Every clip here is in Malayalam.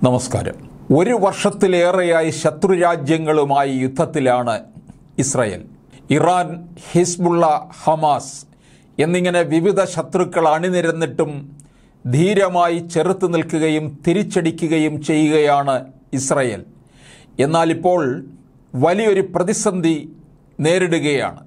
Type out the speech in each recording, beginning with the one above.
നമസ്കാരം ഒരു വർഷത്തിലേറെയായി ശത്രുരാജ്യങ്ങളുമായി യുദ്ധത്തിലാണ് ഇസ്രായേൽ ഇറാൻ ഹിസ്ബുള്ള ഹമാസ് എന്നിങ്ങനെ വിവിധ ശത്രുക്കൾ അണിനിരന്നിട്ടും ധീരമായി ചെറുത്തു നിൽക്കുകയും തിരിച്ചടിക്കുകയും ചെയ്യുകയാണ് ഇസ്രായേൽ എന്നാൽ ഇപ്പോൾ വലിയൊരു പ്രതിസന്ധി നേരിടുകയാണ്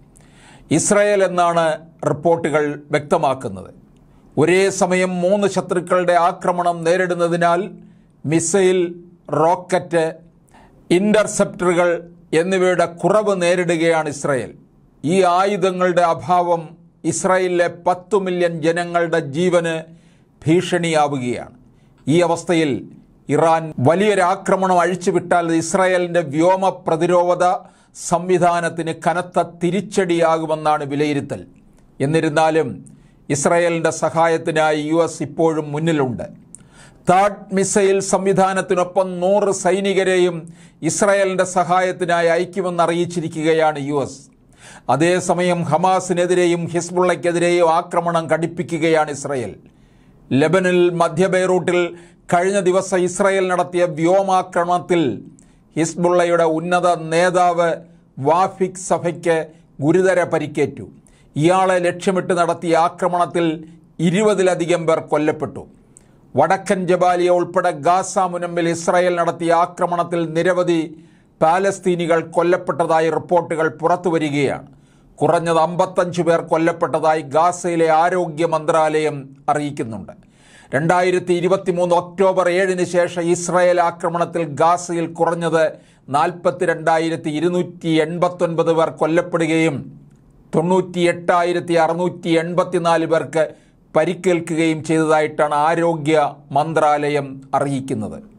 ഇസ്രായേൽ എന്നാണ് റിപ്പോർട്ടുകൾ വ്യക്തമാക്കുന്നത് ഒരേ സമയം മൂന്ന് ശത്രുക്കളുടെ ആക്രമണം നേരിടുന്നതിനാൽ മിസൈൽ റോക്കറ്റ് ഇന്റർസെപ്റ്ററുകൾ എന്നിവയുടെ കുറവ് നേരിടുകയാണ് ഇസ്രായേൽ ഈ ആയുധങ്ങളുടെ അഭാവം ഇസ്രായേലിലെ പത്തു മില്യൺ ജനങ്ങളുടെ ജീവന് ഭീഷണിയാവുകയാണ് ഈ അവസ്ഥയിൽ ഇറാൻ വലിയൊരാക്രമണം അഴിച്ചുവിട്ടാൽ അത് ഇസ്രായേലിൻ്റെ വ്യോമ പ്രതിരോധ സംവിധാനത്തിന് കനത്ത തിരിച്ചടിയാകുമെന്നാണ് വിലയിരുത്തൽ എന്നിരുന്നാലും ഇസ്രായേലിൻ്റെ സഹായത്തിനായി യു എസ് ഇപ്പോഴും മുന്നിലുണ്ട് താഡ് മിസൈൽ സംവിധാനത്തിനൊപ്പം നൂറ് സൈനികരെയും ഇസ്രായേലിൻ്റെ സഹായത്തിനായി അയക്കുമെന്ന് അറിയിച്ചിരിക്കുകയാണ് യു എസ് അതേസമയം ഹമാസിനെതിരെയും ഹിസ്ബുള്ളയ്ക്കെതിരെയും ആക്രമണം കടുപ്പിക്കുകയാണ് ഇസ്രായേൽ ലെബനിൽ മധ്യ ബെയ്റൂട്ടിൽ കഴിഞ്ഞ ദിവസം ഇസ്രായേൽ നടത്തിയ വ്യോമാക്രമണത്തിൽ ഹിസ്ബുള്ളയുടെ ഉന്നത നേതാവ് വാഫിക് സഭയ്ക്ക് ഗുരുതര പരിക്കേറ്റു ഇയാളെ ലക്ഷ്യമിട്ട് നടത്തിയ ആക്രമണത്തിൽ ഇരുപതിലധികം പേർ കൊല്ലപ്പെട്ടു വടക്കൻ ജബാലിയ ഉൾപ്പെടെ ഗാസ മുനമ്പിൽ ഇസ്രായേൽ നടത്തിയ ആക്രമണത്തിൽ നിരവധി പാലസ്തീനികൾ കൊല്ലപ്പെട്ടതായി റിപ്പോർട്ടുകൾ പുറത്തുവരികയാണ് കുറഞ്ഞത് അമ്പത്തഞ്ച് പേർ കൊല്ലപ്പെട്ടതായി ഗാസയിലെ ആരോഗ്യ മന്ത്രാലയം അറിയിക്കുന്നുണ്ട് രണ്ടായിരത്തി ഇരുപത്തി മൂന്ന് ഒക്ടോബർ ഏഴിന് ശേഷം ഇസ്രായേൽ ആക്രമണത്തിൽ ഗാസയിൽ കുറഞ്ഞത് നാൽപ്പത്തി രണ്ടായിരത്തി ഇരുന്നൂറ്റി എൺപത്തൊൻപത് പേർ കൊല്ലപ്പെടുകയും തൊണ്ണൂറ്റി എട്ടായിരത്തി അറുന്നൂറ്റി എൺപത്തിനാല് പേർക്ക് പരിക്കേൽക്കുകയും ചെയ്തതായിട്ടാണ് ആരോഗ്യ മന്ത്രാലയം അറിയിക്കുന്നത്